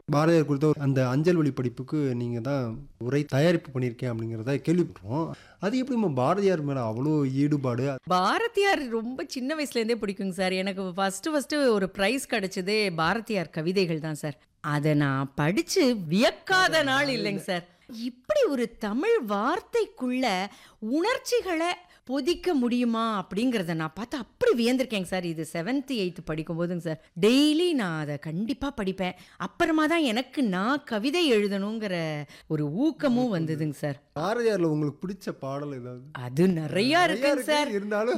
பாரதியார் கொடுத்த ஒரு அந்த அஞ்சல் வழி படிப்புக்கு நீங்கள் தான் உரை தயாரிப்பு பண்ணியிருக்கேன் அப்படிங்கிறத கேள்விப்பட்டோம் அது எப்படிம்மா பாரதியார் மேலே அவ்வளோ ஈடுபாடு பாரதியார் ரொம்ப சின்ன வயசுலேருந்தே பிடிக்குங்க சார் எனக்கு ஃபஸ்ட்டு ஃபஸ்ட்டு ஒரு ப்ரைஸ் கிடைச்சதே பாரதியார் கவிதைகள் தான் சார் அதை நான் படித்து வியக்காத நாள் இல்லைங்க சார் இப்படி ஒரு தமிழ் வார்த்தைக்குள்ள உணர்ச்சிகளை பொதிக்க முடியுமா அப்படிங்கிறத நான் பார்த்து அப்படி வியந்திருக்கேங்க சார் இது செவன்த்து எயித்து படிக்கும் போதுங்க சார் டெய்லி நான் அதை கண்டிப்பாக படிப்பேன் அப்புறமா தான் எனக்கு நான் கவிதை எழுதணுங்கிற ஒரு ஊக்கமும் வந்ததுங்க சார் பாரதியாரில் உங்களுக்கு பிடிச்ச பாடல் ஏதாவது அது நிறையா நிறைய இருக்குங்க இருக்கு, சார் இருந்தாலும்